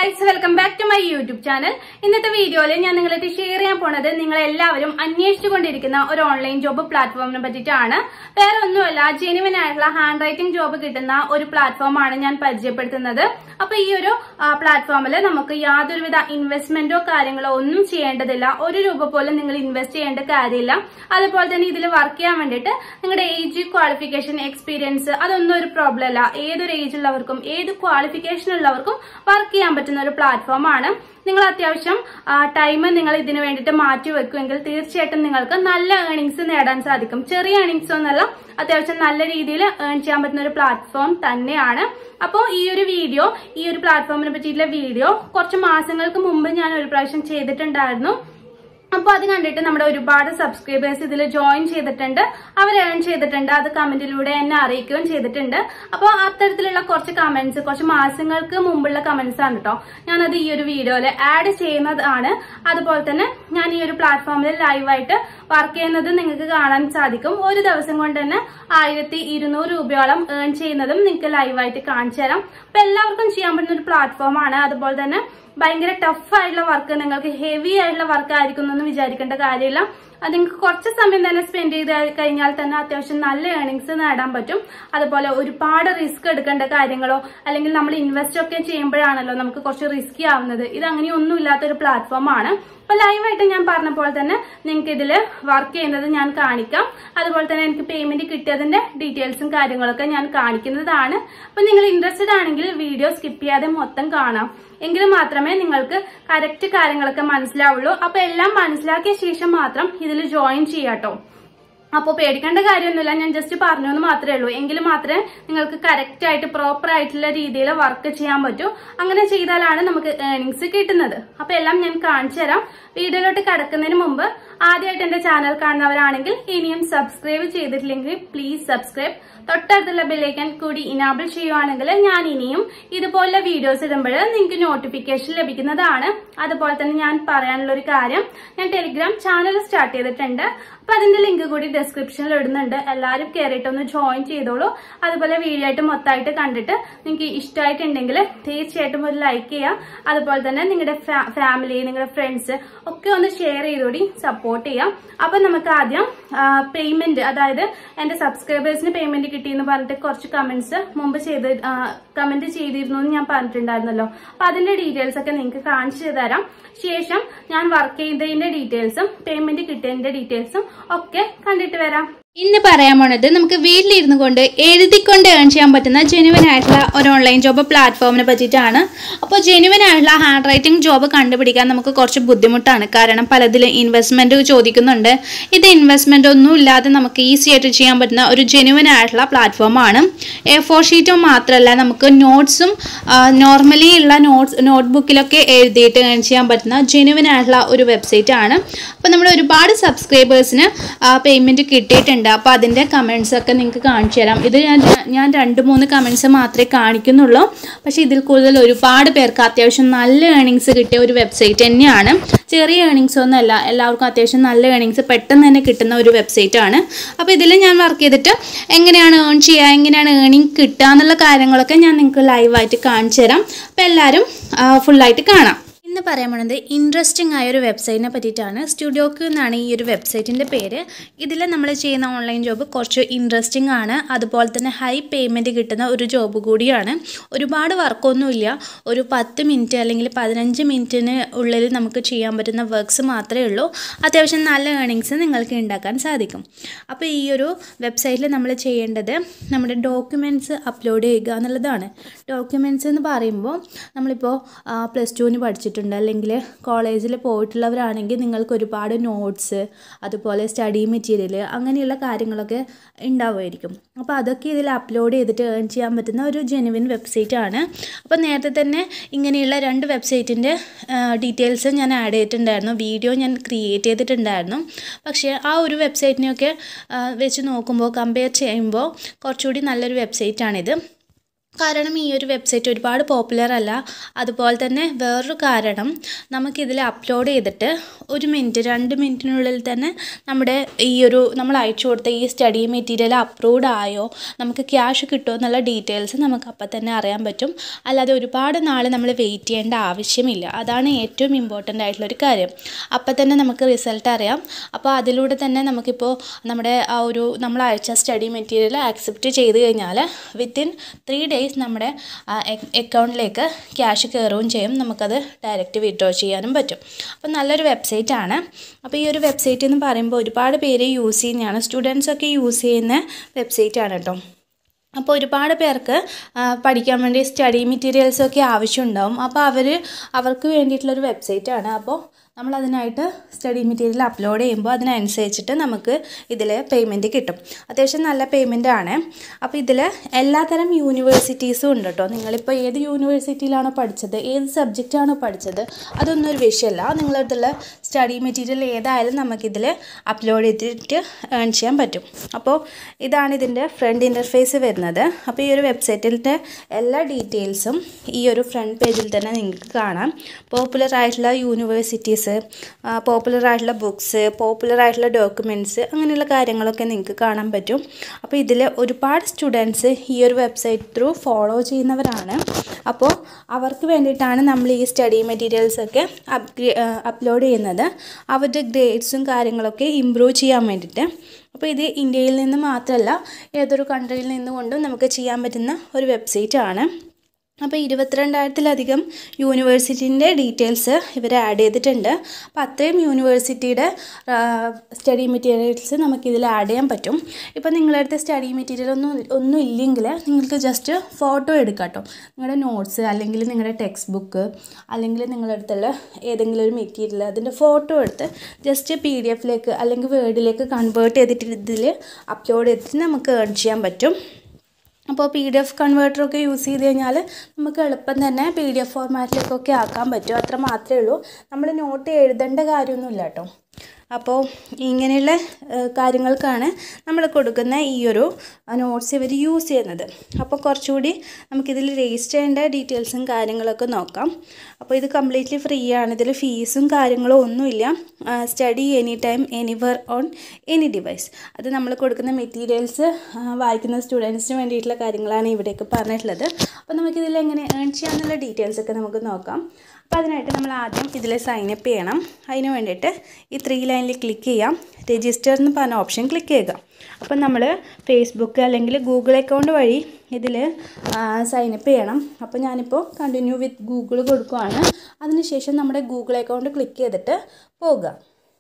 guys welcome back to my YouTube channel ഇന്നത്തെ വീഡിയോയിൽ ഞാൻ നിങ്ങളായിട്ട് ഷെയർ ചെയ്യാൻ പോണത് നിങ്ങൾ എല്ലാവരും അന്വേഷിച്ചുകൊണ്ടിരിക്കുന്ന ഒരു ഓൺലൈൻ ജോബ് പ്ലാറ്റ്ഫോമിനെ പറ്റിയിട്ടാണ് വേറെ ഒന്നുമല്ല ജെനുവൻ ആയിട്ടുള്ള ഹാൻഡ് റൈറ്റിംഗ് ജോബ് കിട്ടുന്ന ഒരു പ്ലാറ്റ്ഫോമാണ് ഞാൻ പരിചയപ്പെടുത്തുന്നത് അപ്പൊ ഈ ഒരു പ്ലാറ്റ്ഫോമിൽ നമുക്ക് യാതൊരുവിധ ഇൻവെസ്റ്റ്മെന്റോ കാര്യങ്ങളോ ഒന്നും ചെയ്യേണ്ടതില്ല ഒരു രൂപ പോലും നിങ്ങൾ ഇൻവെസ്റ്റ് ചെയ്യേണ്ട കാര്യമില്ല അതുപോലെ തന്നെ ഇതിൽ വർക്ക് ചെയ്യാൻ വേണ്ടിയിട്ട് നിങ്ങളുടെ ഏജ് ക്വാളിഫിക്കേഷൻ എക്സ്പീരിയൻസ് അതൊന്നും ഒരു പ്രോബ്ലം അല്ല ഏതൊരു ഏജ് ഉള്ളവർക്കും ഏത് ക്വാളിഫിക്കേഷൻ ഉള്ളവർക്കും വർക്ക് ചെയ്യാൻ പറ്റുന്ന ഒരു പ്ലാറ്റ്ഫോമാണ് നിങ്ങൾ അത്യാവശ്യം ടൈം നിങ്ങൾ ഇതിനു വേണ്ടിയിട്ട് മാറ്റി വെക്കുമെങ്കിൽ തീർച്ചയായിട്ടും നിങ്ങൾക്ക് നല്ല ഏണിങ്സ് നേടാൻ സാധിക്കും ചെറിയ ഏണിങ്സ് ഒന്നല്ല അത്യാവശ്യം നല്ല രീതിയിൽ ഏൺ ചെയ്യാൻ പറ്റുന്ന ഒരു പ്ലാറ്റ്ഫോം തന്നെയാണ് അപ്പോൾ ഈ ഒരു വീഡിയോ ഈ ഒരു പ്ലാറ്റ്ഫോമിനെ പറ്റിയിട്ടുള്ള വീഡിയോ കുറച്ച് മാസങ്ങൾക്ക് മുമ്പ് ഞാൻ ഒരു പ്രാവശ്യം ചെയ്തിട്ടുണ്ടായിരുന്നു അപ്പൊ അത് കണ്ടിട്ട് നമ്മുടെ ഒരുപാട് സബ്സ്ക്രൈബേഴ്സ് ഇതിൽ ജോയിൻ ചെയ്തിട്ടുണ്ട് അവർ ഏൺ ചെയ്തിട്ടുണ്ട് അത് കമന്റിലൂടെ എന്നെ അറിയിക്കുകയും ചെയ്തിട്ടുണ്ട് അപ്പോൾ അത്തരത്തിലുള്ള കുറച്ച് കമന്റ്സ് കുറച്ച് മാസങ്ങൾക്ക് മുമ്പുള്ള കമന്റ്സ് ആണ് കേട്ടോ ഞാനത് ഈ ഒരു വീഡിയോയിൽ ആഡ് ചെയ്യുന്നതാണ് അതുപോലെ തന്നെ ഞാൻ ഈ ഒരു പ്ലാറ്റ്ഫോമിൽ ലൈവായിട്ട് വർക്ക് ചെയ്യുന്നത് നിങ്ങൾക്ക് കാണാൻ സാധിക്കും ഒരു ദിവസം കൊണ്ട് തന്നെ ആയിരത്തി ഇരുന്നൂറ് രൂപയോളം ഏൺ ചെയ്യുന്നതും നിങ്ങൾക്ക് ലൈവായിട്ട് കാണിച്ചു തരാം അപ്പൊ എല്ലാവർക്കും ചെയ്യാൻ പറ്റുന്ന ഒരു പ്ലാറ്റ്ഫോമാണ് അതുപോലെ തന്നെ ഭയങ്കര ടഫ് ആയിട്ടുള്ള വർക്ക് നിങ്ങൾക്ക് ഹെവി ആയിട്ടുള്ള വർക്ക് ആയിരിക്കും എന്നൊന്നും വിചാരിക്കേണ്ട കാര്യമില്ല അത് നിങ്ങൾക്ക് കുറച്ച് സമയം തന്നെ സ്പെൻഡ് ചെയ്ത് കഴിഞ്ഞാൽ തന്നെ അത്യാവശ്യം നല്ല ഏണിങ്സ് നേടാൻ പറ്റും അതുപോലെ ഒരുപാട് റിസ്ക് എടുക്കേണ്ട കാര്യങ്ങളോ അല്ലെങ്കിൽ നമ്മൾ ഇൻവെസ്റ്റ് ഒക്കെ ചെയ്യുമ്പോഴാണല്ലോ നമുക്ക് കുറച്ച് റിസ്കി ആവുന്നത് ഇത് അങ്ങനെയൊന്നും ഇല്ലാത്തൊരു പ്ലാറ്റ്ഫോമാണ് അപ്പൊ ലൈവായിട്ട് ഞാൻ പറഞ്ഞ പോലെ തന്നെ നിങ്ങൾക്ക് ഇതിൽ വർക്ക് ചെയ്യുന്നത് ഞാൻ കാണിക്കാം അതുപോലെ തന്നെ എനിക്ക് പേയ്മെന്റ് കിട്ടിയതിന്റെ ഡീറ്റെയിൽസും കാര്യങ്ങളൊക്കെ ഞാൻ കാണിക്കുന്നതാണ് അപ്പൊ നിങ്ങൾ ഇൻട്രസ്റ്റഡ് ആണെങ്കിൽ വീഡിയോ സ്കിപ്പ് ചെയ്യാതെ മൊത്തം കാണാം എങ്കിൽ മാത്രമേ നിങ്ങൾക്ക് കറക്റ്റ് കാര്യങ്ങളൊക്കെ മനസ്സിലാവുള്ളൂ അപ്പൊ എല്ലാം മനസ്സിലാക്കിയ ശേഷം മാത്രം ഇതിൽ ജോയിൻ ചെയ്യാട്ടോ അപ്പോൾ പേടിക്കേണ്ട കാര്യമൊന്നുമില്ല ഞാൻ ജസ്റ്റ് പറഞ്ഞു എന്ന് മാത്രമേ ഉള്ളൂ എങ്കിൽ മാത്രമേ നിങ്ങൾക്ക് കറക്റ്റ് ആയിട്ട് പ്രോപ്പർ ആയിട്ടുള്ള രീതിയിൽ വർക്ക് ചെയ്യാൻ പറ്റൂ അങ്ങനെ ചെയ്താലാണ് നമുക്ക് ഏണിങ്സ് കിട്ടുന്നത് അപ്പൊ എല്ലാം ഞാൻ കാണിച്ചു തരാം വീഡിയോയിലോട്ട് കിടക്കുന്നതിന് മുമ്പ് ആദ്യമായിട്ട് എന്റെ ചാനൽ കാണുന്നവരാണെങ്കിൽ ഇനിയും സബ്സ്ക്രൈബ് ചെയ്തിട്ടില്ലെങ്കിൽ പ്ലീസ് സബ്സ്ക്രൈബ് തൊട്ടടുത്തുള്ള ബെല്ലൈക്കൻ കൂടി ഇനാബിൾ ചെയ്യുവാണെങ്കിൽ ഞാൻ ഇനിയും ഇതുപോലുള്ള വീഡിയോസ് ഇടുമ്പോൾ നിങ്ങൾക്ക് നോട്ടിഫിക്കേഷൻ ലഭിക്കുന്നതാണ് അതുപോലെ തന്നെ ഞാൻ പറയാനുള്ള ഒരു കാര്യം ഞാൻ ടെലിഗ്രാം ചാനൽ സ്റ്റാർട്ട് ചെയ്തിട്ടുണ്ട് അപ്പൊ അതിന്റെ ലിങ്ക് കൂടി ഡിസ്ക്രിപ്ഷനിൽ ഇടുന്നുണ്ട് എല്ലാവരും കയറിയിട്ട് ഒന്ന് ജോയിൻ ചെയ്തോളൂ അതുപോലെ വീഡിയോ ആയിട്ട് മൊത്തമായിട്ട് കണ്ടിട്ട് നിങ്ങൾക്ക് ഇഷ്ടമായിട്ടുണ്ടെങ്കിൽ തീർച്ചയായിട്ടും ഒരു ലൈക്ക് ചെയ്യുക അതുപോലെ തന്നെ നിങ്ങളുടെ ഫാമിലി നിങ്ങളുടെ ഫ്രണ്ട്സ് ഒക്കെ ഒന്ന് ഷെയർ ചെയ്തോടി സപ്പോർട്ട് ചെയ്യാം അപ്പൊ നമുക്ക് ആദ്യം പേയ്മെന്റ് അതായത് എന്റെ സബ്സ്ക്രൈബേഴ്സിന് പേയ്മെന്റ് കിട്ടിയെന്ന് പറഞ്ഞിട്ട് കുറച്ച് കമന്റ്സ് മുമ്പ് ചെയ്ത് കമന്റ് ചെയ്തിരുന്നു എന്ന് ഞാൻ പറഞ്ഞിട്ടുണ്ടായിരുന്നല്ലോ അപ്പൊ അതിന്റെ ഡീറ്റെയിൽസ് ഒക്കെ നിങ്ങൾക്ക് കാണിച്ചു തരാം ശേഷം ഞാൻ വർക്ക് ചെയ്തതിന്റെ ഡീറ്റെയിൽസും പേയ്മെന്റ് കിട്ടിയതിന്റെ ഡീറ്റെയിൽസും ഒക്കെ കണ്ടിട്ട് വരാം ഇന്ന് പറയാൻ പോണത് നമുക്ക് വീട്ടിലിരുന്നു കൊണ്ട് എഴുതിക്കൊണ്ട് ഏൺ ചെയ്യാൻ പറ്റുന്ന ജെനുവൻ ആയിട്ടുള്ള ഒരു ഓൺലൈൻ ജോബ് പ്ലാറ്റ്ഫോമിനെ പറ്റിയിട്ടാണ് അപ്പോൾ ജെനുവൻ ആയിട്ടുള്ള ഹാൻഡ് റൈറ്റിംഗ് ജോബ് കണ്ടുപിടിക്കാൻ നമുക്ക് കുറച്ച് ബുദ്ധിമുട്ടാണ് കാരണം പലതിലും ഇൻവെസ്റ്റ്മെൻറ്റ് ചോദിക്കുന്നുണ്ട് ഇത് ഇൻവെസ്റ്റ്മെൻ്റ് ഒന്നും ഇല്ലാതെ നമുക്ക് ഈസി ആയിട്ട് ചെയ്യാൻ പറ്റുന്ന ഒരു ജെനുവൻ ആയിട്ടുള്ള പ്ലാറ്റ്ഫോമാണ് എ ഫോർ ഷീറ്റോ മാത്രമല്ല നമുക്ക് നോട്ട്സും നോർമലി ഉള്ള നോട്ട്സ് നോട്ട്ബുക്കിലൊക്കെ എഴുതിയിട്ട് ഏൺ ചെയ്യാൻ പറ്റുന്ന ജെനുവൻ ആയിട്ടുള്ള ഒരു വെബ്സൈറ്റ് ആണ് അപ്പോൾ നമ്മൾ ഒരുപാട് സബ്സ്ക്രൈബേഴ്സിന് പേയ്മെൻറ്റ് കിട്ടിയിട്ടുണ്ട് ഉണ്ട് അപ്പോൾ അതിൻ്റെ കമൻസ് ഒക്കെ നിങ്ങൾക്ക് കാണിച്ചു തരാം ഇത് ഞാൻ ഞാൻ രണ്ട് മൂന്ന് കമൻസ് മാത്രമേ കാണിക്കുന്നുള്ളൂ പക്ഷേ ഇതിൽ കൂടുതൽ ഒരുപാട് പേർക്ക് അത്യാവശ്യം നല്ല ഏണിങ്സ് കിട്ടിയ ഒരു വെബ്സൈറ്റ് തന്നെയാണ് ചെറിയ ഏണിങ്സ് ഒന്നുമല്ല എല്ലാവർക്കും അത്യാവശ്യം നല്ല ഏണിങ്സ് പെട്ടെന്ന് തന്നെ കിട്ടുന്ന ഒരു വെബ്സൈറ്റ് ആണ് അപ്പോൾ ഇതിൽ ഞാൻ വർക്ക് ചെയ്തിട്ട് എങ്ങനെയാണ് ഏൺ ചെയ്യുക എങ്ങനെയാണ് ഏണിങ് കിട്ടുക എന്നുള്ള കാര്യങ്ങളൊക്കെ ഞാൻ നിങ്ങൾക്ക് ലൈവായിട്ട് കാണിച്ചു തരാം അപ്പോൾ എല്ലാവരും ഫുള്ളായിട്ട് കാണാം ഇന്ന് പറയാൻ പോണത് ഇൻട്രസ്റ്റിംഗ് ആയ ഒരു വെബ്സൈറ്റിനെ പറ്റിയിട്ടാണ് സ്റ്റുഡിയോക്ക് എന്നാണ് ഈ ഒരു വെബ്സൈറ്റിൻ്റെ പേര് ഇതിൽ നമ്മൾ ചെയ്യുന്ന ഓൺലൈൻ ജോബ് കുറച്ച് ഇൻട്രസ്റ്റിംഗ് ആണ് അതുപോലെ തന്നെ ഹൈ പേയ്മെൻറ്റ് കിട്ടുന്ന ഒരു ജോബ് കൂടിയാണ് ഒരുപാട് വർക്കൊന്നുമില്ല ഒരു പത്ത് മിനിറ്റ് അല്ലെങ്കിൽ പതിനഞ്ച് മിനിറ്റിന് ഉള്ളിൽ നമുക്ക് ചെയ്യാൻ പറ്റുന്ന വർക്ക്സ് മാത്രമേ ഉള്ളൂ അത്യാവശ്യം നല്ല ഏണിങ്സ് നിങ്ങൾക്ക് ഉണ്ടാക്കാൻ സാധിക്കും അപ്പോൾ ഈ ഒരു വെബ്സൈറ്റിൽ നമ്മൾ ചെയ്യേണ്ടത് നമ്മുടെ ഡോക്യുമെൻറ്റ്സ് അപ്ലോഡ് ചെയ്യുക എന്നുള്ളതാണ് ഡോക്യുമെൻറ്റ്സ് എന്ന് പറയുമ്പോൾ നമ്മളിപ്പോൾ പ്ലസ് ടുവിന് പഠിച്ചിട്ടുണ്ട് ചെയ്തിട്ടുണ്ട് അല്ലെങ്കിൽ കോളേജിൽ പോയിട്ടുള്ളവരാണെങ്കിൽ നിങ്ങൾക്ക് ഒരുപാട് നോട്ട്സ് അതുപോലെ സ്റ്റഡി മെറ്റീരിയൽ അങ്ങനെയുള്ള കാര്യങ്ങളൊക്കെ ഉണ്ടാവുമായിരിക്കും അപ്പോൾ അതൊക്കെ ഇതിൽ അപ്ലോഡ് ചെയ്തിട്ട് ഏൺ ചെയ്യാൻ പറ്റുന്ന ഒരു ജെനുവിൻ വെബ്സൈറ്റ് ആണ് അപ്പോൾ നേരത്തെ തന്നെ ഇങ്ങനെയുള്ള രണ്ട് വെബ്സൈറ്റിൻ്റെ ഡീറ്റെയിൽസ് ഞാൻ ആഡ് ചെയ്തിട്ടുണ്ടായിരുന്നു വീഡിയോ ഞാൻ ക്രിയേറ്റ് ചെയ്തിട്ടുണ്ടായിരുന്നു പക്ഷേ ആ ഒരു വെബ്സൈറ്റിനെയൊക്കെ വെച്ച് നോക്കുമ്പോൾ കമ്പയർ ചെയ്യുമ്പോൾ കുറച്ചുകൂടി നല്ലൊരു വെബ്സൈറ്റാണിത് കാരണം ഈ ഒരു വെബ്സൈറ്റ് ഒരുപാട് പോപ്പുലർ അല്ല അതുപോലെ തന്നെ വേറൊരു കാരണം നമുക്കിതിൽ അപ്ലോഡ് ചെയ്തിട്ട് ഒരു മിനിറ്റ് രണ്ട് മിനിറ്റിനുള്ളിൽ തന്നെ നമ്മുടെ ഈ ഒരു നമ്മൾ അയച്ചു കൊടുത്ത ഈ സ്റ്റഡി മെറ്റീരിയൽ അപ്രൂവ്ഡ് ആയോ നമുക്ക് ക്യാഷ് കിട്ടുമോ എന്നുള്ള ഡീറ്റെയിൽസ് നമുക്ക് അപ്പം തന്നെ അറിയാൻ പറ്റും അല്ലാതെ ഒരുപാട് നാൾ നമ്മൾ വെയിറ്റ് ചെയ്യേണ്ട ആവശ്യമില്ല അതാണ് ഏറ്റവും ഇമ്പോർട്ടൻ്റ് ആയിട്ടുള്ളൊരു കാര്യം അപ്പം തന്നെ നമുക്ക് റിസൾട്ട് അറിയാം അപ്പോൾ അതിലൂടെ തന്നെ നമുക്കിപ്പോൾ നമ്മുടെ ആ ഒരു നമ്മൾ അയച്ച സ്റ്റഡി മെറ്റീരിയൽ ആക്സെപ്റ്റ് ചെയ്ത് കഴിഞ്ഞാൽ വിത്തിൻ ത്രീ ഡേയ്സ് നമ്മുടെ അക്കൗണ്ടിലേക്ക് ക്യാഷ് കയറുകയും ചെയ്യും നമുക്കത് ഡയറക്റ്റ് വിഡ്രോ ചെയ്യാനും പറ്റും അപ്പോൾ നല്ലൊരു വെബ്സൈറ്റ് ആണ് അപ്പോൾ ഈ ഒരു വെബ്സൈറ്റ് എന്ന് പറയുമ്പോൾ ഒരുപാട് പേര് യൂസ് ചെയ്യുന്നതാണ് സ്റ്റുഡൻസ് ഒക്കെ യൂസ് ചെയ്യുന്ന വെബ്സൈറ്റ് ആണ് കേട്ടോ അപ്പോൾ ഒരുപാട് പേർക്ക് ആ, പഠിക്കാൻ വേണ്ടി സ്റ്റഡി മെറ്റീരിയൽസൊക്കെ ആവശ്യമുണ്ടാവും അപ്പോൾ അവർ അവർക്ക് വേണ്ടിയിട്ടുള്ളൊരു വെബ്സൈറ്റാണ് അപ്പോൾ നമ്മൾ അതിനായിട്ട് സ്റ്റഡി മെറ്റീരിയൽ അപ്ലോഡ് ചെയ്യുമ്പോൾ അതിനനുസരിച്ചിട്ട് നമുക്ക് ഇതിൽ പേയ്മെൻറ്റ് കിട്ടും അത്യാവശ്യം നല്ല പേയ്മെൻ്റ് ആണ് അപ്പോൾ ഇതിൽ എല്ലാത്തരം യൂണിവേഴ്സിറ്റീസും ഉണ്ട് കേട്ടോ നിങ്ങളിപ്പോൾ ഏത് യൂണിവേഴ്സിറ്റിയിലാണോ പഠിച്ചത് ഏത് സബ്ജക്റ്റാണോ പഠിച്ചത് അതൊന്നും ഒരു വിഷയമല്ല നിങ്ങളടുത്തുള്ള സ്റ്റഡി മെറ്റീരിയൽ ഏതായാലും നമുക്കിതിൽ അപ്ലോഡ് ചെയ്തിട്ട് ഏൺ ചെയ്യാൻ പറ്റും അപ്പോൾ ഇതാണ് ഇതിൻ്റെ ഫ്രണ്ട് ഇൻ്റർഫേസ് വരുന്നത് അപ്പോൾ ഈ ഒരു വെബ്സൈറ്റിൻ്റെ എല്ലാ ഡീറ്റെയിൽസും ഈ ഒരു ഫ്രണ്ട് പേജിൽ തന്നെ നിങ്ങൾക്ക് കാണാം പോപ്പുലർ ആയിട്ടുള്ള യൂണിവേഴ്സിറ്റീസ് പോപ്പുലർ ആയിട്ടുള്ള ബുക്സ് പോപ്പുലർ ആയിട്ടുള്ള ഡോക്യുമെൻറ്റ്സ് അങ്ങനെയുള്ള കാര്യങ്ങളൊക്കെ നിങ്ങൾക്ക് കാണാൻ പറ്റും അപ്പോൾ ഇതിൽ ഒരുപാട് സ്റ്റുഡൻസ് ഈ ഒരു വെബ്സൈറ്റ് ത്രൂ ഫോളോ ചെയ്യുന്നവരാണ് അപ്പോൾ അവർക്ക് വേണ്ടിയിട്ടാണ് നമ്മൾ ഈ സ്റ്റഡി മെറ്റീരിയൽസ് ഒക്കെ അപ്ഗ്രേ അപ്ലോഡ് ചെയ്യുന്നത് അവരുടെ ഗ്രേഡ്സും കാര്യങ്ങളൊക്കെ ഇമ്പ്രൂവ് ചെയ്യാൻ വേണ്ടിയിട്ട് അപ്പോൾ ഇത് ഇന്ത്യയിൽ നിന്ന് മാത്രമല്ല ഏതൊരു കൺട്രിയിൽ നിന്നുകൊണ്ടും നമുക്ക് ചെയ്യാൻ പറ്റുന്ന ഒരു വെബ്സൈറ്റ് ആണ് അപ്പോൾ ഇരുപത്തിരണ്ടായിരത്തിലധികം യൂണിവേഴ്സിറ്റീൻ്റെ ഡീറ്റെയിൽസ് ഇവർ ആഡ് ചെയ്തിട്ടുണ്ട് അപ്പോൾ അത്രയും യൂണിവേഴ്സിറ്റിയുടെ സ്റ്റഡി മെറ്റീരിയൽസ് നമുക്കിതിൽ ആഡ് ചെയ്യാൻ പറ്റും ഇപ്പോൾ നിങ്ങളുടെ അടുത്ത് സ്റ്റഡി മെറ്റീരിയൽ ഒന്നും ഒന്നും ഇല്ലെങ്കിൽ നിങ്ങൾക്ക് ജസ്റ്റ് ഫോട്ടോ എടുക്കാം കേട്ടോ നിങ്ങളുടെ നോട്ട്സ് അല്ലെങ്കിൽ നിങ്ങളുടെ ടെക്സ്റ്റ് ബുക്ക് അല്ലെങ്കിൽ നിങ്ങളുടെ അടുത്തുള്ള ഏതെങ്കിലും ഒരു മെറ്റീരിയൽ അതിൻ്റെ ഫോട്ടോ എടുത്ത് ജസ്റ്റ് പി ഡി എഫിലേക്ക് അല്ലെങ്കിൽ വേർഡിലേക്ക് കൺവേർട്ട് ചെയ്തിട്ട് ഇതിൽ അപ്ലോഡ് ചെയ്തിട്ട് നമുക്ക് ഏൺ ചെയ്യാൻ പറ്റും അപ്പോൾ പി ഡി എഫ് കൺവേർട്ടറൊക്കെ യൂസ് ചെയ്ത് കഴിഞ്ഞാൽ നമുക്ക് എളുപ്പം തന്നെ പി ഡി എഫ് ഫോർമാറ്റിലേക്കൊക്കെ ആക്കാൻ പറ്റും അത്ര മാത്രമേ ഉള്ളൂ നമ്മൾ നോട്ട് എഴുതേണ്ട കാര്യമൊന്നുമില്ല കേട്ടോ അപ്പോൾ ഇങ്ങനെയുള്ള ഏഹ്, കാര്യങ്ങൾക്കാണ് നമ്മൾ കൊടുക്കുന്ന ഈ ഒരു നോട്ട്സ് ഇവർ യൂസ് ചെയ്യുന്നത് അപ്പോൾ കുറച്ചുകൂടി നമുക്കിതിൽ രജിസ്റ്റർ ചെയ്യേണ്ട ഡീറ്റെയിൽസും കാര്യങ്ങളൊക്കെ നോക്കാം അപ്പോൾ ഇത് കംപ്ലീറ്റ്ലി ഫ്രീ ആണ് ഇതിൽ ഫീസും കാര്യങ്ങളോ ഒന്നുമില്ല study any time anywhere on any device അത് നമ്മൾ കൊടുക്കുന്ന മെറ്റീരിയൽസ് വായിക്കുന്ന സ്റ്റുഡൻസിന് വേണ്ടിയിട്ടുള്ള കാര്യങ്ങളാണ് ഇവിടെയൊക്കെ പറഞ്ഞിട്ടുള്ളത് അപ്പോൾ നമുക്കിതിൽ എങ്ങനെ ഏൺ ചെയ്യാമെന്നുള്ള ഡീറ്റെയിൽസ് ഒക്കെ നമുക്ക് നോക്കാം അപ്പോൾ അതിനായിട്ട് നമ്മൾ ആദ്യം ഇതിൽ സൈനപ്പ് ചെയ്യണം അതിന് വേണ്ടിയിട്ട് ഈ ത്രീ ലൈനിൽ ക്ലിക്ക് ചെയ്യാം രജിസ്റ്റർ എന്ന് പറഞ്ഞ ഓപ്ഷൻ ക്ലിക്ക് ചെയ്യുക അപ്പം നമ്മൾ ഫേസ്ബുക്ക് അല്ലെങ്കിൽ ഗൂഗിൾ അക്കൗണ്ട് വഴി ഇതിൽ സൈനപ്പ് ചെയ്യണം അപ്പോൾ ഞാനിപ്പോൾ കണ്ടിന്യൂ വിത്ത് ഗൂഗിൾ കൊടുക്കുകയാണ് അതിനുശേഷം നമ്മുടെ ഗൂഗിൾ അക്കൗണ്ട് ക്ലിക്ക് ചെയ്തിട്ട് പോകുക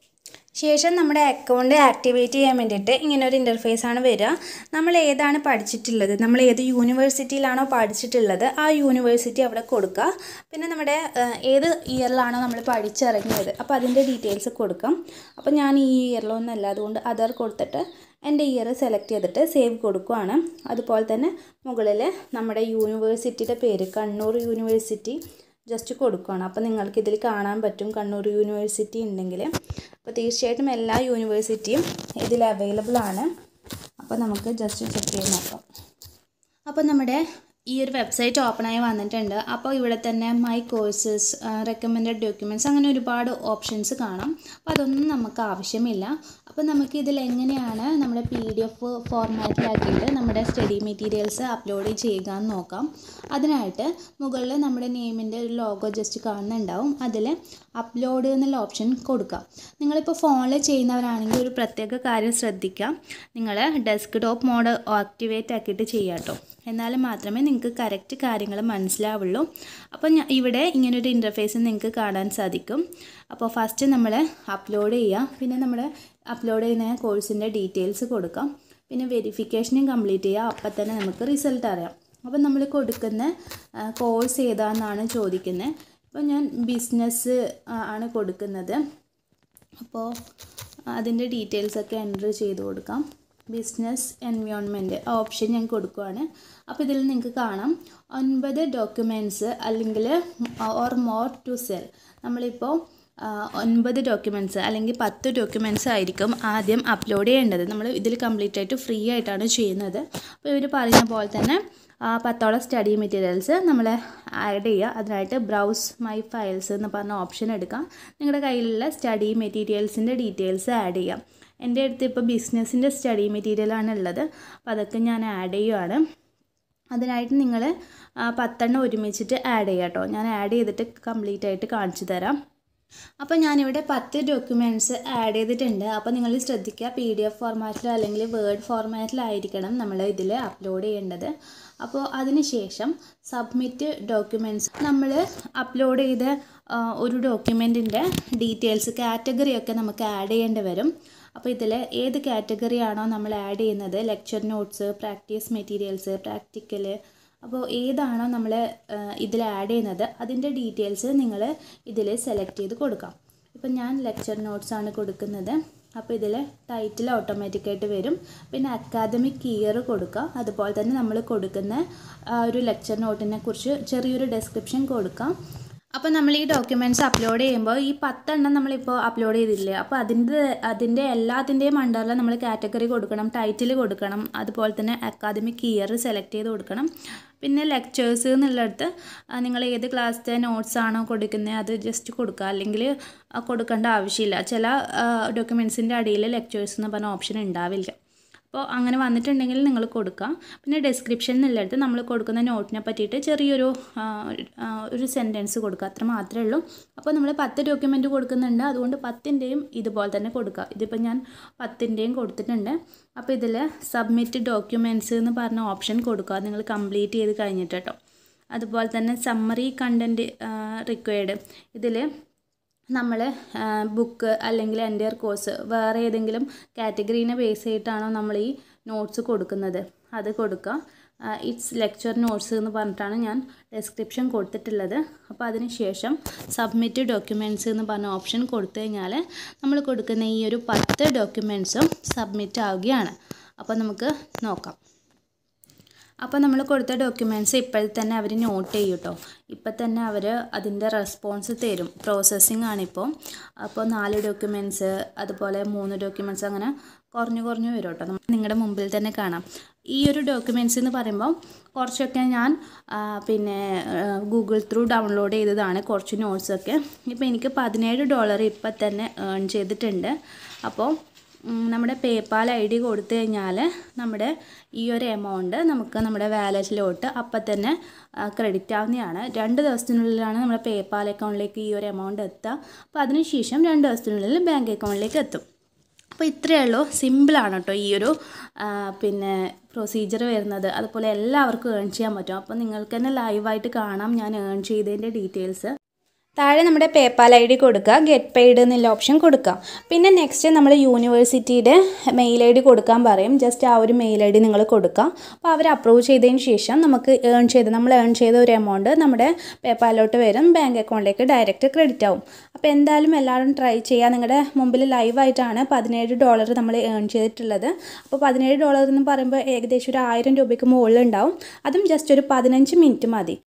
ശേഷം നമ്മുടെ അക്കൗണ്ട് ആക്ടിവേറ്റ് ചെയ്യാൻ വേണ്ടിയിട്ട് ഇങ്ങനെ ഒരു ഇൻ്റർഫേസ് ആണ് വരിക നമ്മൾ ഏതാണ് പഠിച്ചിട്ടുള്ളത് നമ്മൾ ഏത് യൂണിവേഴ്സിറ്റിയിലാണോ പഠിച്ചിട്ടുള്ളത് ആ യൂണിവേഴ്സിറ്റി അവിടെ കൊടുക്കുക പിന്നെ നമ്മുടെ ഏഹ്, ഏത് ഇയറിലാണോ നമ്മൾ പഠിച്ചിറങ്ങിയത് അപ്പോൾ അതിൻ്റെ ഡീറ്റെയിൽസ് കൊടുക്കാം അപ്പോൾ ഞാൻ ഈ ഇയറിലൊന്നല്ല അതുകൊണ്ട് അതർ കൊടുത്തിട്ട് എൻ്റെ ഇയർ സെലക്ട് ചെയ്തിട്ട് സേവ് കൊടുക്കുകയാണ് അതുപോലെ തന്നെ മുകളിൽ നമ്മുടെ യൂണിവേഴ്സിറ്റിയുടെ പേര് കണ്ണൂർ യൂണിവേഴ്സിറ്റി ജസ്റ്റ് കൊടുക്കുകയാണ് അപ്പോൾ നിങ്ങൾക്ക് ഇതിൽ കാണാൻ പറ്റും കണ്ണൂർ യൂണിവേഴ്സിറ്റി ഉണ്ടെങ്കിൽ അപ്പോൾ തീർച്ചയായിട്ടും എല്ലാ യൂണിവേഴ്സിറ്റിയും ഇതിൽ അവൈലബിൾ ആണ് അപ്പോൾ നമുക്ക് ജസ്റ്റ് ചെക്ക് ചെയ്ത് നോക്കാം അപ്പോൾ നമ്മുടെ ഈ ഒരു വെബ്സൈറ്റ് ഓപ്പണായി വന്നിട്ടുണ്ട് അപ്പോൾ ഇവിടെ തന്നെ മൈ കോഴ്സസ് റെക്കമെൻഡഡ് ഡോക്യുമെൻറ്റ്സ് അങ്ങനെ ഒരുപാട് ഓപ്ഷൻസ് കാണാം അപ്പോൾ അതൊന്നും നമുക്ക് ആവശ്യമില്ല അപ്പോൾ നമുക്ക് ഇതിൽ എങ്ങനെയാണ് നമ്മുടെ പി ഡി എഫ് ഫോർമാറ്റിലാക്കിയിട്ട് നമ്മുടെ സ്റ്റഡി മെറ്റീരിയൽസ് അപ്ലോഡ് ചെയ്യുക എന്ന് നോക്കാം അതിനായിട്ട് മുകളിൽ നമ്മുടെ നെയിമിൻ്റെ ഒരു ലോഗോ ജസ്റ്റ് കാണുന്നുണ്ടാവും അതിൽ അപ്ലോഡ് എന്നുള്ള ഓപ്ഷൻ കൊടുക്കാം നിങ്ങളിപ്പോൾ ഫോണിൽ ചെയ്യുന്നവരാണെങ്കിൽ ഒരു പ്രത്യേക കാര്യം ശ്രദ്ധിക്കാം നിങ്ങൾ ഡെസ്ക് ടോപ്പ് മോഡ് ആക്ടിവേറ്റ് ആക്കിയിട്ട് ചെയ്യാം കേട്ടോ എന്നാൽ മാത്രമേ നിങ്ങൾക്ക് കറക്റ്റ് കാര്യങ്ങൾ മനസ്സിലാവുള്ളൂ അപ്പോൾ ഞാൻ ഇവിടെ ഇങ്ങനൊരു ഇൻ്റർഫേസ് നിങ്ങൾക്ക് കാണാൻ സാധിക്കും അപ്പോൾ ഫസ്റ്റ് നമ്മൾ അപ്ലോഡ് ചെയ്യുക പിന്നെ നമ്മൾ അപ്ലോഡ് ചെയ്യുന്ന കോഴ്സിൻ്റെ ഡീറ്റെയിൽസ് കൊടുക്കാം പിന്നെ വെരിഫിക്കേഷനും കംപ്ലീറ്റ് ചെയ്യുക അപ്പം തന്നെ നമുക്ക് റിസൾട്ട് അറിയാം അപ്പം നമ്മൾ കൊടുക്കുന്ന കോഴ്സ് ഏതാണെന്നാണ് ചോദിക്കുന്നത് അപ്പോൾ ഞാൻ ബിസിനസ് ആണ് കൊടുക്കുന്നത് അപ്പോൾ അതിൻ്റെ ഡീറ്റെയിൽസൊക്കെ എൻ്റർ ചെയ്ത് കൊടുക്കാം ബിസിനസ് എൻവയോൺമെൻറ്റ് ആ ഓപ്ഷൻ ഞാൻ കൊടുക്കുവാണ് അപ്പോൾ ഇതിൽ നിങ്ങൾക്ക് കാണാം ഒൻപത് ഡോക്യുമെൻറ്റ്സ് അല്ലെങ്കിൽ ഓർ മോർ ടു സെൽ നമ്മളിപ്പോൾ ആ, ഒൻപത് ഡോക്യുമെൻറ്റ്സ് അല്ലെങ്കിൽ പത്ത് ഡോക്യുമെൻറ്റ്സ് ആയിരിക്കും ആദ്യം അപ്ലോഡ് ചെയ്യേണ്ടത് നമ്മൾ ഇതിൽ കംപ്ലീറ്റ് ആയിട്ട് ഫ്രീ ആയിട്ടാണ് ചെയ്യുന്നത് അപ്പോൾ ഇവർ പറയുന്ന പോലെ തന്നെ ആ, പത്തോളം സ്റ്റഡി മെറ്റീരിയൽസ് നമ്മൾ ആഡ് ചെയ്യുക അതിനായിട്ട് ബ്രൗസ് മൈ ഫയൽസ് എന്ന് പറഞ്ഞ ഓപ്ഷൻ എടുക്കാം നിങ്ങളുടെ കയ്യിലുള്ള സ്റ്റഡി മെറ്റീരിയൽസിൻ്റെ ഡീറ്റെയിൽസ് ആഡ് ചെയ്യാം എൻ്റെ അടുത്ത് ഇപ്പോൾ ബിസിനസ്സിൻ്റെ സ്റ്റഡി മെറ്റീരിയലാണ് ഉള്ളത് അപ്പോൾ അതൊക്കെ ഞാൻ ആഡ് ചെയ്യുവാണ് അതിനായിട്ട് നിങ്ങൾ പത്തെണ്ണം ഒരുമിച്ചിട്ട് ആഡ് ചെയ്യുക കേട്ടോ ഞാൻ ആഡ് ചെയ്തിട്ട് കംപ്ലീറ്റ് ആയിട്ട് കാണിച്ചു തരാം അപ്പോൾ ഞാനിവിടെ പത്ത് ഡോക്യുമെൻറ്റ്സ് ആഡ് ചെയ്തിട്ടുണ്ട് അപ്പോൾ നിങ്ങൾ ശ്രദ്ധിക്കുക പി ഡി എഫ് ഫോർമാറ്റിലോ അല്ലെങ്കിൽ വേർഡ് ഫോർമാറ്റിലായിരിക്കണം നമ്മൾ ഇതിൽ അപ്ലോഡ് ചെയ്യേണ്ടത് അപ്പോൾ അതിനുശേഷം സബ്മിറ്റ് ഡോക്യുമെൻറ്റ്സ് നമ്മൾ അപ്ലോഡ് ചെയ്ത ആ, ഒരു ഡോക്യുമെൻറ്റിൻ്റെ ഡീറ്റെയിൽസ് കാറ്റഗറിയൊക്കെ നമുക്ക് ആഡ് ചെയ്യേണ്ടി വരും അപ്പോൾ ഇതിൽ ഏത് കാറ്റഗറി ആണോ നമ്മൾ ആഡ് ചെയ്യുന്നത് lecture notes practice materials practical അപ്പോൾ ഏതാണോ നമ്മൾ ഇതിൽ ആഡ് ചെയ്യുന്നത് അതിൻ്റെ ഡീറ്റെയിൽസ് നിങ്ങൾ ഇതിൽ സെലക്ട് ചെയ്ത് കൊടുക്കാം ഇപ്പം ഞാൻ ലെക്ചർ നോട്ട്സ് ആണ് കൊടുക്കുന്നത് അപ്പോൾ ഇതിൽ ടൈറ്റിൽ ഓട്ടോമാറ്റിക്കായിട്ട് വരും പിന്നെ അക്കാദമിക് ഇയർ കൊടുക്കുക അതുപോലെ തന്നെ നമ്മൾ കൊടുക്കുന്ന ആ, ഒരു ലെക്ചർ നോട്ടിനെ കുറിച്ച് ചെറിയൊരു ഡെസ്ക്രിപ്ഷൻ കൊടുക്കാം അപ്പോൾ നമ്മൾ ഈ ഡോക്യുമെൻറ്റ്സ് അപ്ലോഡ് ചെയ്യുമ്പോൾ ഈ പത്തെണ്ണം നമ്മളിപ്പോൾ അപ്ലോഡ് ചെയ്തില്ലേ അപ്പോൾ അതിൻ്റെ അതിൻ്റെ എല്ലാത്തിൻ്റെയും അണ്ടറിൽ നമ്മൾ കാറ്റഗറി കൊടുക്കണം ടൈറ്റിൽ കൊടുക്കണം അതുപോലെ തന്നെ അക്കാദമിക് ഇയർ സെലക്ട് ചെയ്ത് കൊടുക്കണം പിന്നെ ലെക്ചേഴ്സ് എന്നുള്ളിടത്ത് ആ, നിങ്ങൾ ഏത് ക്ലാസ്സിലെ നോട്ട്സ് ആണോ കൊടുക്കുന്നത് അത് ജസ്റ്റ് കൊടുക്കുക അല്ലെങ്കിൽ ആ, കൊടുക്കേണ്ട ആവശ്യമില്ല ചില ഡോക്യുമെൻറ്റ്സിൻ്റെ അടിയിൽ ലെക്ചേഴ്സ് എന്ന് പറഞ്ഞ ഓപ്ഷൻ ഉണ്ടാവില്ല അപ്പോൾ അങ്ങനെ വന്നിട്ടുണ്ടെങ്കിൽ നിങ്ങൾ കൊടുക്കാം പിന്നെ ഡിസ്ക്രിപ്ഷൻ എന്നുള്ളിടത്ത് നമ്മൾ കൊടുക്കുന്ന നോട്ടിനെ പറ്റിയിട്ട് ചെറിയൊരു ആ, ആ, ഒരു സെൻറ്റൻസ് കൊടുക്കുക അത്ര മാത്രമേ ഉള്ളൂ അപ്പോൾ നമ്മൾ പത്ത് ഡോക്യുമെൻ്റ് കൊടുക്കുന്നുണ്ട് അതുകൊണ്ട് പത്തിൻ്റെയും ഇതുപോലെ തന്നെ കൊടുക്കുക ഇതിപ്പോൾ ഞാൻ പത്തിൻ്റെയും കൊടുത്തിട്ടുണ്ട് അപ്പോൾ ഇതിൽ സബ്മിറ്റ് ഡോക്യുമെൻറ്റ്സ് എന്ന് പറഞ്ഞ ഓപ്ഷൻ കൊടുക്കുക നിങ്ങൾ കംപ്ലീറ്റ് ചെയ്ത് കഴിഞ്ഞിട്ട് കേട്ടോ അതുപോലെ തന്നെ സമ്മറി കണ്ടൻറ്റ് റിക്വയർഡ് ഇതിൽ നമ്മൾ ബുക്ക് അല്ലെങ്കിൽ എൻ്റെ കോഴ്സ് വേറെ ഏതെങ്കിലും കാറ്റഗറീനെ ബേസ് ചെയ്തിട്ടാണോ നമ്മൾ ഈ നോട്ട്സ് കൊടുക്കുന്നത് അത് കൊടുക്കുക ഇറ്റ്സ് ലെക്ചർ നോട്ട്സ് എന്ന് പറഞ്ഞിട്ടാണ് ഞാൻ ഡിസ്ക്രിപ്ഷൻ കൊടുത്തിട്ടുള്ളത് അപ്പോൾ അതിന് ശേഷം സബ്മിറ്റ് ഡോക്യുമെൻറ്റ്സ് എന്ന് പറഞ്ഞ ഓപ്ഷൻ കൊടുത്തു കഴിഞ്ഞാൽ നമ്മൾ കൊടുക്കുന്ന ഈ ഒരു പത്ത് ഡോക്യുമെൻറ്റ്സും സബ്മിറ്റ് ആവുകയാണ് അപ്പോൾ നമുക്ക് നോക്കാം അപ്പോൾ നമ്മൾ കൊടുത്ത ഡോക്യുമെൻറ്റ്സ് ഇപ്പോൾ തന്നെ അവർ നോട്ട് ചെയ്യും കേട്ടോ ഇപ്പം തന്നെ അവർ അതിൻ്റെ റെസ്പോൺസ് തരും പ്രോസസ്സിങ് ആണിപ്പോൾ അപ്പോൾ നാല് ഡോക്യുമെൻറ്റ്സ് അതുപോലെ മൂന്ന് ഡോക്യുമെൻറ്റ്സ് അങ്ങനെ കുറഞ്ഞു കുറഞ്ഞു വരും കേട്ടോ നമുക്ക് നിങ്ങളുടെ മുമ്പിൽ തന്നെ കാണാം ഈ ഒരു ഡോക്യുമെൻറ്റ്സ് എന്ന് പറയുമ്പോൾ കുറച്ചൊക്കെ ഞാൻ ആ, പിന്നെ ഗൂഗിൾ ത്രൂ ഡൗൺലോഡ് ചെയ്തതാണ് കുറച്ച് നോട്ട്സൊക്കെ ഇപ്പോൾ എനിക്ക് പതിനേഴ് ഡോളർ ഇപ്പം തന്നെ ഏൺ ചെയ്തിട്ടുണ്ട് അപ്പോൾ ഉം, നമ്മുടെ പേപ്പാൽ ഐ ഡി കൊടുത്തു കഴിഞ്ഞാൽ നമ്മുടെ ഈ ഒരു എമൗണ്ട് നമുക്ക് നമ്മുടെ വാലറ്റിലോട്ട് അപ്പം തന്നെ ക്രെഡിറ്റ് ആവുന്നതാണ് രണ്ട് ദിവസത്തിനുള്ളിലാണ് നമ്മുടെ പേപ്പാൽ അക്കൗണ്ടിലേക്ക് ഈ ഒരു എമൗണ്ട് എത്തുക അപ്പോൾ അതിനുശേഷം രണ്ട് ദിവസത്തിനുള്ളിൽ ബാങ്ക് അക്കൗണ്ടിലേക്ക് എത്തും അപ്പോൾ ഇത്രയേ ഉള്ളൂ സിമ്പിളാണ് കേട്ടോ ഈ ഒരു ആ, പിന്നെ പ്രൊസീജിയർ വരുന്നത് അതുപോലെ എല്ലാവർക്കും ഏൺ ചെയ്യാൻ പറ്റും അപ്പോൾ നിങ്ങൾക്ക് തന്നെ ലൈവായിട്ട് കാണാം ഞാൻ ഏൺ ചെയ്തതിൻ്റെ ഡീറ്റെയിൽസ് താഴെ നമ്മുടെ പേപ്പാൽ ഐ ഡി കൊടുക്കുക ഗെറ്റ് പെയ്ഡ് എന്നുള്ള ഓപ്ഷൻ കൊടുക്കുക പിന്നെ നെക്സ്റ്റ് നമ്മൾ യൂണിവേഴ്സിറ്റിയുടെ മെയിൽ ഐ ഡി കൊടുക്കാൻ പറയും ജസ്റ്റ് ആ ഒരു മെയിൽ ഐ ഡി നിങ്ങൾ കൊടുക്കുക അപ്പോൾ അവർ അപ്രൂവ് ചെയ്തതിന് ശേഷം നമുക്ക് ഏൺ ചെയ്ത് നമ്മൾ ഏൺ ചെയ്ത ഒരു എമൗണ്ട് നമ്മുടെ പേപ്പാലിലോട്ട് വരും ബാങ്ക് അക്കൗണ്ടിലേക്ക് ഡയറക്റ്റ് ക്രെഡിറ്റ് ആവും അപ്പോൾ എന്തായാലും എല്ലാവരും ട്രൈ ചെയ്യുക നിങ്ങളുടെ മുമ്പിൽ ലൈവായിട്ടാണ് പതിനേഴ് ഡോളർ നമ്മൾ ഏൺ ചെയ്തിട്ടുള്ളത് അപ്പോൾ പതിനേഴ് ഡോളർ എന്ന് പറയുമ്പോൾ ഏകദേശം ഒരു ആയിരം രൂപയ്ക്ക് മുകളിലുണ്ടാവും അതും ജസ്റ്റ് ഒരു പതിനഞ്ച് മിനിറ്റ് മതി